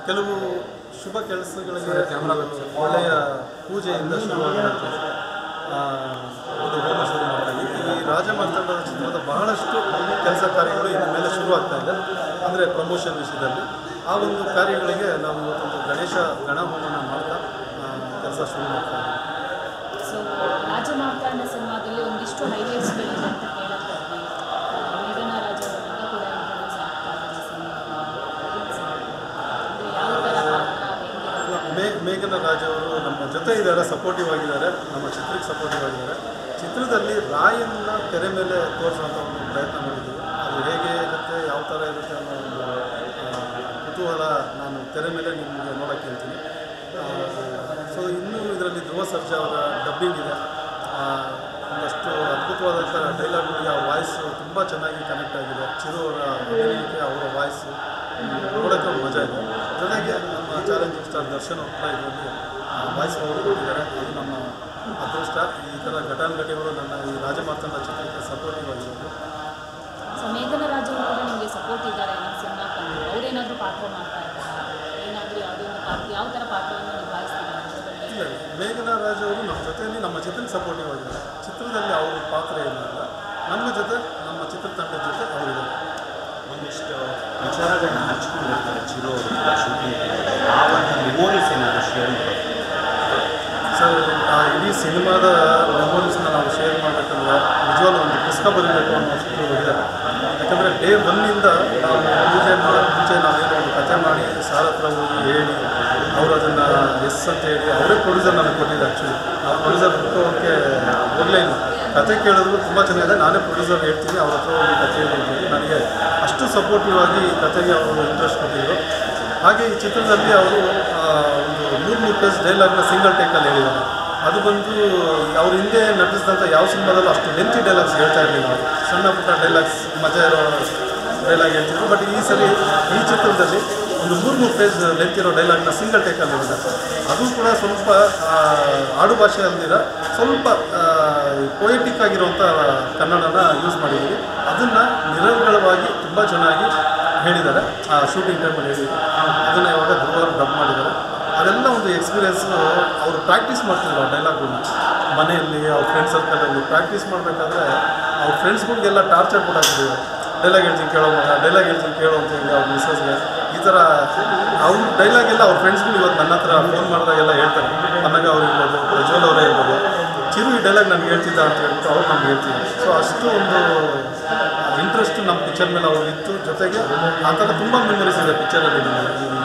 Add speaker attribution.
Speaker 1: ಕೆಲವು ಶುಭ ಕೆಲಸಗಳಿಗೆ ಒಳ್ಳೆಯ ಪೂಜೆಯಿಂದ ಶುರುವಾಗುತ್ತೆ ಆ, ಒಂದು ಹೋಮ ಶುರು ಮಾಡ್ತಾ ಇದ್ದೀವಿ ಈ ರಾಜಮಾರ್ತಾಂಡದ ಚಿತ್ರದ ಬಹಳಷ್ಟು ಕೆಲಸ ಕಾರ್ಯಗಳು ಇನ್ನು ಮೇಲೆ ಶುರುವಾಗ್ತಾ ಇದೆ ಅಂದರೆ ಪ್ರಮೋಷನ್ ವಿಷಯದಲ್ಲಿ ಆ ಒಂದು ಕಾರ್ಯಗಳಿಗೆ ನಾವು ಇವತ್ತೊಂದು ಗಣೇಶ ಗಣ ಹೋಮನ ಮಾಡ್ತಾ ಕೆಲಸ ಶುರು ಮಾಡ್ತಾ ಇದ್ದೀವಿ
Speaker 2: ಸೊ ರಾಜಮಾರ್ತಾಂಡ ಸಿನಿಮಾದಲ್ಲಿ ಒಂದಿಷ್ಟು ಹೈಲೈಟ್ಸ್ಗಳಿದೆ ಅಂತ ಕೇಳಕ್ಕೆ ಬಂದ್ವಿ. ಆ, ಮೇಘನ ರಾಜ ಅವರಿಂದ ಕೂಡ ಇಂಟ್ರೊಡ್ಯೂಸ್ ಆಗ್ತಾ ಇದ್ದಾರೆ ಸಿನಿಮಾ ಅಂದರೆ ಯಾವ ಥರ ಪಾತ್ರ ಹೆಂಗೆ
Speaker 1: ಮೇ ಮೇಘನ ರಾಜ್ ಅವರು ನಮ್ಮ ಜೊತೆ ಇದ್ದಾರೆ ಸಪೋರ್ಟಿವ್ ಆಗಿದ್ದಾರೆ ನಮ್ಮ ಚಿತ್ರಕ್ಕೆ ಸಪೋರ್ಟಿವ್ ಆಗಿದ್ದಾರೆ ಚಿತ್ರದಲ್ಲಿ ರಾಯನ್ನ ತೆರೆ ಮೇಲೆ ತೋರಿಸುವಂಥ ಒಂದು ಪ್ರಯತ್ನ ಮಾಡಿದ್ದೀವಿ ಅದು ಹೇಗೆ ಇರುತ್ತೆ ಯಾವ ಥರ ಇರುತ್ತೆ ಅನ್ನೋ ಒಂದು ಆ, ಕುತೂಹಲ ನಾನು ತೆರೆ ಮೇಲೆ ನಿಮಗೆ ನೋಡೋಕ್ಕೆ ಹೇಳ್ತೀನಿ ಸೊ ಇನ್ನೂ ಇದರಲ್ಲಿ ಧ್ರುವ ಸರ್ಜಾ ಅವರ ಡಬ್ಬಿಂಗ್ ಇದೆ ಆ, ಒಂದಷ್ಟು ಅದ್ಭುತವಾದಂಥ ಡೈಲಾಗ್ಗಳಿಗೆ ಆ ವಾಯ್ಸ್ ತುಂಬ ಚೆನ್ನಾಗಿ ಕನೆಕ್ಟ್ ಆಗಿದೆ ಚಿರು ಅವರ ಅಭಿನಯಕ್ಕೆ ಅವರ ವಾಯ್ಸು ನೋಡೋಕ್ಕೆ ಒಂದು ಮಜಾ ಇದೆ ಜೊತೆಗೆ ನಮ್ಮ ಚಾಲೆಂಜಿಂಗ್ ಸ್ಟಾರ್ ದರ್ಶನ್ ಅವ್ರು ಕೂಡ ಇದರಲ್ಲಿ ವಾಯ್ಸ್ ಅವರು ಕೊಟ್ಟಿದ್ದಾರೆ ಅದು ನಮ್ಮ ಅದೃಷ್ಟ ಈ ಥರ ಘಟಾನುಘಟಿಗಳು ನನ್ನ ಈ ರಾಜಮಾರ್ತಾಂಡ ಚಿತ್ರಕ್ಕೆ ಸಪೋರ್ಟಿವ್ ಆಗಿರೋದು
Speaker 2: ಸೊ ಮೇಘನ ರಾಜ ಅವರು ಕೂಡ ನಿಮಗೆ ಸಪೋರ್ಟ್ ಇದ್ದಾರೆ ನಿಮ್ಮ ಸಿನಿಮಾ ಕಂಡು ಅವರೇನಾದರೂ ಪಾತ್ರ ಮಾಡ್ತಾ ಇದ್ದಾರಾ ಏನಾದರೂ ಯಾವುದೋ ಒಂದು ಪಾತ್ರ ಯಾವ ಥರ ಪಾತ್ರವನ್ನು ನಿಭಾಯಿಸ್ತಿದ್ದಾರೆ ಅದ್ರ ಬಗ್ಗೆ
Speaker 1: ಇಲ್ಲ ಮೇಘನಾ ರಾಜ್ ಅವರು ನಮ್ಮ ಜೊತೆಯಲ್ಲಿ ನಮ್ಮ ಚಿತ್ರಕ್ಕೆ ಸಪೋರ್ಟಿವ್ ಆಗಿದ್ದಾರೆ ಚಿತ್ರದಲ್ಲಿ ಅವ್ರ ಪಾತ್ರ ಏನಿಲ್ಲ ನಮ್ಮ ಜೊತೆ ನಮ್ಮ ಚಿತ್ರತಂಡದ ಜೊತೆ ಅವರಿದ್ದಾರೆ
Speaker 3: ಒಂದಿಷ್ಟು ವಿಚಾರಗಳನ್ನ ಹಂಚ್ಕೊಂಡಿರ್ತಾರೆ ಚಿರು ಅವರು ಕೂಡ ಶೂಟಿಂಗ್ ಆ ಒಂದು ಮೆಮೊರೀಸ್ ಏನಾದರೂ ಶೇರ್ ಮಾಡೋದು
Speaker 1: ಸೊ ಆ ಇಡೀ ಸಿನಿಮಾದ ಮೆಮೊರೀಸ್ನ ನಾವು ಶೇರ್ ಮಾಡಬೇಕಂದ್ರೆ ನಿಜವಾಗ್ಲೂ ಒಂದು ಪುಸ್ತಕ ಬರೀಬೇಕು ಅನ್ನೋಷ್ಟು ಇದೆ ಯಾಕಂದರೆ ಡೇ ಒನ್ನಿಂದ ನಾವು ಪೂಜೆ ಮಾಡೋದು ಮುಂಚೆ ನಾವೇನೋ ಒಂದು ಕಥೆ ಮಾಡಿ ಸಾರ್ ಹತ್ರ ಹೋಗಿ ಹೇಳಿ ಅವರು ಅದನ್ನು ಎಸ್ ಅಂತ ಹೇಳಿ ಅವರೇ ಪ್ರೊಡ್ಯೂಸರ್ ನನಗೆ ಕೊಟ್ಟಿದ್ದು ಆ್ಯಕ್ಚುಲಿ ಆ ಪ್ರೊಡ್ಯೂಸರ್ ಬಿಟ್ಕೋಕ್ಕೆ ಹೋಗಲೇ ಇಲ್ಲ ಕತೆ ಕೇಳಿದ್ರು ತುಂಬ ಚೆನ್ನಾಗಿದೆ ನಾನೇ ಪ್ರೊಡ್ಯೂಸರ್ ಹೇಳ್ತೀನಿ ಅವ್ರ ಹತ್ರ ಹೋಗಿ ಕತೆ ಹೇಳ್ತೀನಿ ನನಗೆ ಅಷ್ಟು ಸಪೋರ್ಟಿವ್ ಆಗಿ ಈ ಕತೆಗೆ ಅವರು ಇಂಟ್ರೆಸ್ಟ್ ಕೊಟ್ಟಿದ್ರು ಹಾಗೆ ಈ ಚಿತ್ರದಲ್ಲಿ ಅವರು ಆ, ಒಂದು ಮೂರು ಮೂರು ಪೇಜ್ ಡೈಲಾಗ್ನ ಸಿಂಗಲ್ ಟೇಕಲ್ಲಿ ಹೇಳಿದ್ದಾರೆ ಅದು ಬಂದು ಅವ್ರ ಹಿಂದೆ ನಟಿಸಿದಂಥ ಯಾವ ಸಿನಿಮಾದಲ್ಲೂ ಅಷ್ಟು ಲೆಂತಿ ಡೈಲಾಗ್ಸ್ ಹೇಳ್ತಾ ಇರಲಿಲ್ಲ ಅವರು ಸಣ್ಣ ಪುಟ್ಟ ಡೈಲಾಗ್ಸ್ ಮಜಾ ಇರೋ ಡೈಲಾಗ್ ಹೇಳ್ತಿದ್ರು ಬಟ್ ಈ ಸರಿ ಈ ಚಿತ್ರದಲ್ಲಿ ಒಂದು ಮೂರು ಮೂರು ಪೇಜ್ ಲೆಂತ್ ಇರೋ ಡೈಲಾಗ್ನ ಸಿಂಗಲ್ ಟೇಕಲ್ಲಿ ಹೇಳಿದ್ದಾರೆ ಅದು ಕೂಡ ಸ್ವಲ್ಪ ಆ, ಆಡು ಭಾಷೆ ಅಲ್ದಿರ ಸ್ವಲ್ಪ ಪೊಯೆಟಿಕ್ ಆಗಿರುವಂಥ ಕನ್ನಡನ ಯೂಸ್ ಮಾಡಿದ್ದೀವಿ ಅದನ್ನು ನಿರರ್ಗಳವಾಗಿ ತುಂಬ ಚೆನ್ನಾಗಿ ಹೇಳಿದ್ದಾರೆ ಆ ಶೂಟಿಂಗ್ ಟೈಮಲ್ಲಿ ಹೇಳಿದ್ರು ಅದನ್ನು ಇವಾಗ ಧ್ರುವರು ಡಬ್ ಮಾಡಿದ್ದಾರೆ ಅದೆಲ್ಲ ಒಂದು ಎಕ್ಸ್ಪೀರಿಯೆನ್ಸು ಅವರು ಪ್ರಾಕ್ಟೀಸ್ ಮಾಡ್ತಿದ್ರು ಆ ಡೈಲಾಗ್ಗಳನ್ನ ಮನೆಯಲ್ಲಿ ಅವ್ರ ಫ್ರೆಂಡ್ ಸರ್ಕಲಲ್ಲಿ ಪ್ರಾಕ್ಟೀಸ್ ಮಾಡಬೇಕಾದ್ರೆ ಅವ್ರ ಫ್ರೆಂಡ್ಸ್ಗಳಿಗೆಲ್ಲ ಟಾರ್ಚರ್ ಕೊಟ್ಟಾಗ್ತಿದ್ದಾರೆ ಡೈಲಾಗ್ ಹೇಳ್ತೀನಿ ಕೇಳೋ ಮಗ ಡೈಲಾಗ್ ಹೇಳ್ತೀನಿ ಕೇಳೋ ಅಂತ ಹೇಳಿ ಅವ್ರ ಮಿಸ್ಸಸ್ಗೆ ಈ ಥರ ಅವ್ರ ಡೈಲಾಗ್ ಎಲ್ಲ ಅವ್ರ ಫ್ರೆಂಡ್ಸ್ಗಳು ಇವತ್ತು ನನ್ನ ಹತ್ರ ಫೋನ್ ಮಾಡಿದಾಗೆಲ್ಲ ಹೇಳ್ತಾರೆ ನನಗೆ ಅವ್ರು ಇರ್ಬೋದು ಪ್ರಜ್ವಲ್ ಅವರೇ ಇರ್ಬೋದು ಚಿರು ಈ ಡೈಲಾಗ್ ನನಗೆ ಹೇಳ್ತಿದ್ದ ಅಂತ ಹೇಳ್ಬಿಟ್ಟು ಅವ್ರು ನಮ್ಗೆ ಹೇಳ್ತಿದ್ರು ಸೊ ಅಷ್ಟು ಒಂದು ಇಂಟ್ರೆಸ್ಟ್ ನಮ್ಮ ಪಿಕ್ಚರ್ ಮೇಲೆ ಅವ್ರಿಗೆ ಇತ್ತು ಜೊತೆಗೆ ಆ ಥರ ತುಂಬ ಮೆಮೊರೀಸ್ ಇದೆ ಪಿಕ್ಚರಲ್ಲಿ